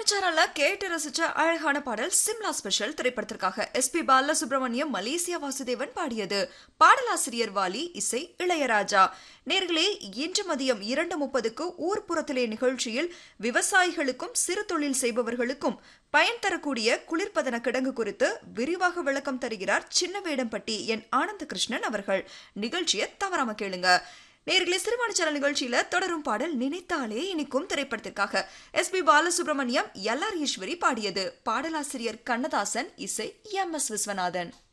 சேனல்ல கேட்டு ரசிச்ச அழகான பாடல் சிம்லா ஸ்பெஷல் திரைப்படத்திற்காக S P Balasubrahmanyam Malaysia Vasudevan பாடியது பாடலாசிரியர் வாலி இசை இளையராஜா நேர்களே இன்று மதியம் இரண்டு முப்பதுக்கு ஊர்ப்புறத்திலே நிகழ்ச்சியில் விவசாயிகளுக்கும் சிறு தொழில் செய்பவர்களுக்கும் பயன் தரக்கூடிய குளிர்பதன கிடங்கு குறித்து விரிவாக விளக்கம் தருகிறார் சின்னவேடம்பட்டி என் ஆனந்த கிருஷ்ணன் அவர்கள் நிகழ்ச்சியை தவறாம கேளுங்க நேர்களே சிறுவாணி சேனல் நிகழ்ச்சியில தொடரும் பாடல் நினைத்தாலே இனிக்கும் திரைப்படத்திற்காக S P Balasubrahmanyam L R Eswari பாடியது பாடலாசிரியர் கண்ணதாசன் இசை எம் எஸ் விஸ்வநாதன்